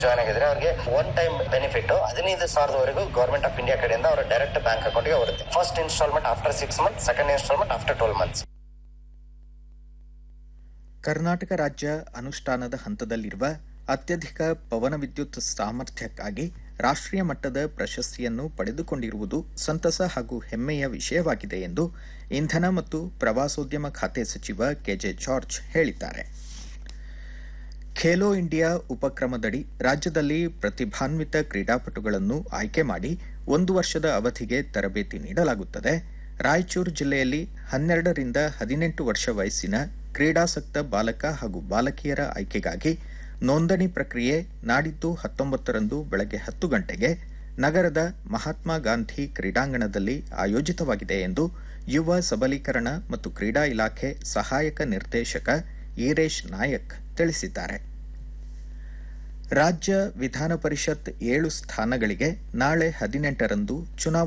join ಆಗಿದ್ರೆ ಅವ್ರಿಗೆ one time benefit ಹದಿನೈದು ಸಾವಿರದವರೆಗೂ ಗೌರ್ಮೆಂಟ್ ಆಫ್ ಇಂಡಿಯಾ ಕಡೆಯಿಂದ ಅವರ ಡೈರೆಕ್ಟ್ ಬ್ಯಾಂಕ್ ಅಕೌಂಟ್ಗೆ ಬರುತ್ತೆ first instalment after six month second instalment after twelve months Karnataka ರಾಜ್ಯ ಅನುಷ್ಠಾನದ ಹಂತದಲ್ಲಿರುವ ಅತ್ಯಧಿಕ ಪವನ ವಿದ್ಯುತ್ ಸಾಮರ್ಥ್ಯಕ್ಕಾಗಿ ರಾಷ್ಟ್ರೀಯ ಮಟ್ಟದ ಪ್ರಶಸ್ತಿಯನ್ನು ಪಡೆದುಕೊಂಡಿರುವುದು ಸಂತಸ ಹಾಗೂ ಹೆಮ್ಮೆಯ ವಿಷಯವಾಗಿದೆ ಎಂದು ಇಂಧನ ಮತ್ತು ಪ್ರವಾಸೋದ್ಯಮ ಖಾತೆ ಸಚಿವ ಕೆಜೆ ಜಾರ್ಜ್ ಹೇಳಿದ್ದಾರೆ ಖೇಲೋ ಇಂಡಿಯಾ ಉಪಕ್ರಮದಡಿ ರಾಜ್ಯದಲ್ಲಿ ಪ್ರತಿಭಾನ್ವಿತ ಕ್ರೀಡಾಪಟುಗಳನ್ನು ಆಯ್ಕೆ ಮಾಡಿ ಒಂದು ವರ್ಷದ ಅವಧಿಗೆ ತರಬೇತಿ ನೀಡಲಾಗುತ್ತದೆ ರಾಯಚೂರು ಜಿಲ್ಲೆಯಲ್ಲಿ ಹನ್ನೆರಡರಿಂದ ಹದಿನೆಂಟು ವರ್ಷ ವಯಸ್ಸಿನ ಕ್ರೀಡಾಸಕ್ತ ಬಾಲಕ ಹಾಗೂ ಬಾಲಕಿಯರ ಆಯ್ಕೆಗಾಗಿ ನೋಂದಣಿ ಪ್ರಕ್ರಿಯೆ ನಾಡಿದ್ದು ಹತ್ತೊಂಬತ್ತರಂದು ಬೆಳಗ್ಗೆ ಹತ್ತು ಗಂಟೆಗೆ ನಗರದ ಮಹಾತ್ಮ ಗಾಂಧಿ ಕ್ರೀಡಾಂಗಣದಲ್ಲಿ ಆಯೋಜಿತವಾಗಿದೆ ಎಂದು ಯುವ ಸಬಲೀಕರಣ ಮತ್ತು ಕ್ರೀಡಾ ಇಲಾಖೆ ಸಹಾಯಕ ನಿರ್ದೇಶಕ ಈರೇಶ್ ನಾಯಕ್ ತಿಳಿಸಿದ್ದಾರೆ ರಾಜ್ಯ ವಿಧಾನ ಪರಿಷತ್ ಏಳು ಸ್ಥಾನಗಳಿಗೆ ನಾಳೆ ಹದಿನೆಂಟರಂದು ಚುನಾವಣಾ